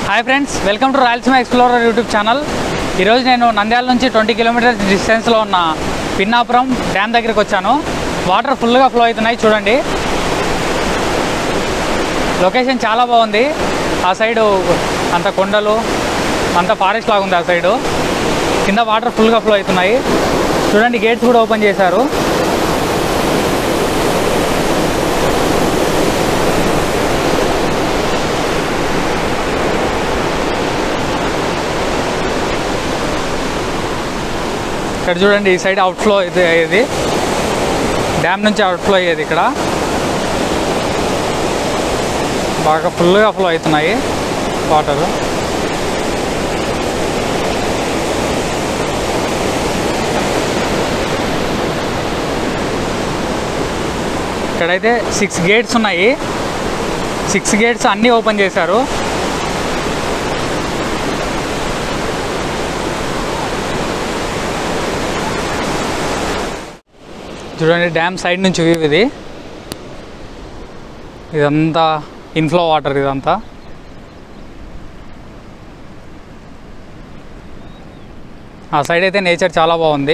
hi friends welcome to Rayalaseema explorer YouTube channel ఈరోజు నేను నంద్యాల నుంచి ట్వంటీ కిలోమీటర్స్ డిస్టెన్స్లో ఉన్న పిన్నాపురం డ్యామ్ దగ్గరికి వచ్చాను వాటర్ ఫుల్గా ఫ్లో అవుతున్నాయి చూడండి లొకేషన్ చాలా బాగుంది ఆ సైడు అంత కొండలు అంత ఫారెస్ట్ లాగా ఉంది ఆ సైడు కింద వాటర్ ఫుల్గా ఫ్లో అవుతున్నాయి చూడండి గేట్స్ కూడా ఓపెన్ చేశారు ఇక్కడ చూడండి ఈ సైడ్ అవుట్ఫ్లో అయితే అయ్యేది డ్యామ్ నుంచి అవుట్ఫ్లో అయ్యేది ఇక్కడ బాగా ఫుల్గా ఫ్లో అవుతున్నాయి వాటర్ ఇక్కడైతే సిక్స్ గేట్స్ ఉన్నాయి సిక్స్ గేట్స్ అన్నీ ఓపెన్ చేశారు చూడండి డ్యామ్ సైడ్ నుంచి వ్యూ ఇది ఇదంతా ఇన్ఫ్లో వాటర్ ఇదంతా ఆ సైడ్ అయితే నేచర్ చాలా బాగుంది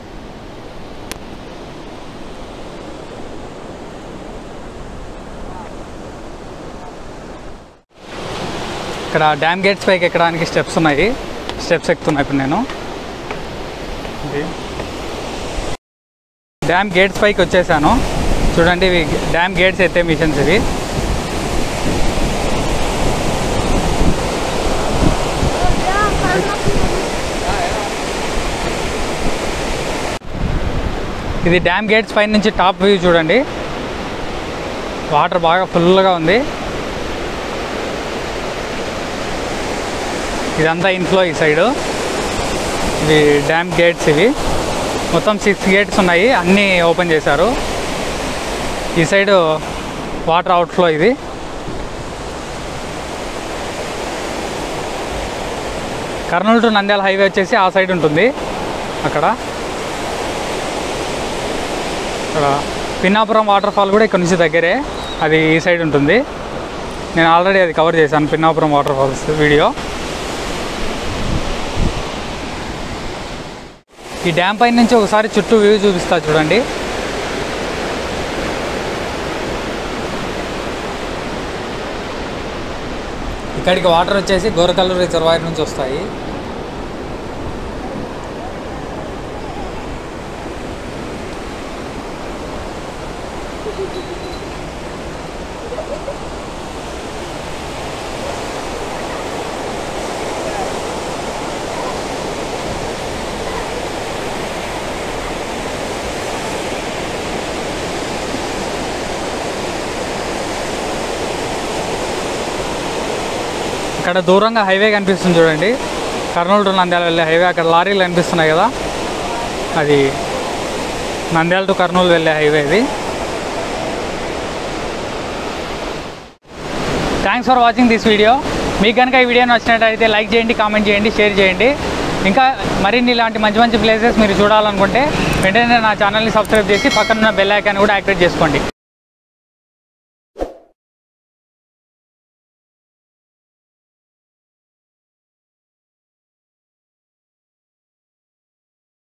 ఇక్కడ డ్యామ్ గేట్స్ పైకి ఎక్కడానికి స్టెప్స్ ఉన్నాయి స్టెప్స్ ఎక్కుతున్నా ఇప్పుడు నేను ఇది డ్యామ్ గేట్స్ పైకి వచ్చేసాను చూడండి ఇవి డ్యామ్ గేట్స్ ఎత్తే మిషన్స్ ఇవి ఇది డ్యామ్ గేట్స్ పైన నుంచి టాప్ వ్యూ చూడండి వాటర్ బాగా ఫుల్గా ఉంది ఇదంతా ఇన్ఫ్లో ఈ సైడు ఇవి డ్యామ్ గేట్స్ ఇవి మొత్తం సిక్స్ గేట్స్ ఉన్నాయి అన్నీ ఓపెన్ చేశారు ఈ సైడ్ వాటర్ అవుట్ఫ్లో ఇది కర్నూలు టు నంద్యాల హైవే వచ్చేసి ఆ సైడ్ ఉంటుంది అక్కడ ఇక్కడ పిన్నాపురం వాటర్ ఫాల్ కూడా ఇక్కడ నుంచి దగ్గరే అది ఈ సైడ్ ఉంటుంది నేను ఆల్రెడీ అది కవర్ చేశాను పిన్నాపురం వాటర్ ఫాల్స్ వీడియో ఈ డ్యామ్ పైన నుంచి ఒకసారి చుట్టూ వ్యూ చూపిస్తా చూడండి ఇక్కడికి వాటర్ వచ్చేసి గోరకల్లు రిజర్వాయర్ నుంచి వస్తాయి ఇక్కడ దూరంగా హైవే కనిపిస్తుంది చూడండి కర్నూలు టు నంద్యాల వెళ్ళే హైవే అక్కడ లారీలు కనిపిస్తున్నాయి కదా అది నంద్యాల టు కర్నూలు వెళ్ళే హైవే ఇది thanks for watching this video మీకు కనుక ఈ వీడియో నచ్చినట్టయితే లైక్ చేయండి కామెంట్ చేయండి షేర్ చేయండి ఇంకా మరిన్ని ఇలాంటి మంచి మంచి ప్లేసెస్ మీరు చూడాలనుకుంటే వెంటనే నా ఛానల్ని సబ్స్క్రైబ్ చేసి పక్కన ఉన్న బెల్ ఐకాన్ కూడా యాక్టివేట్ చేసుకోండి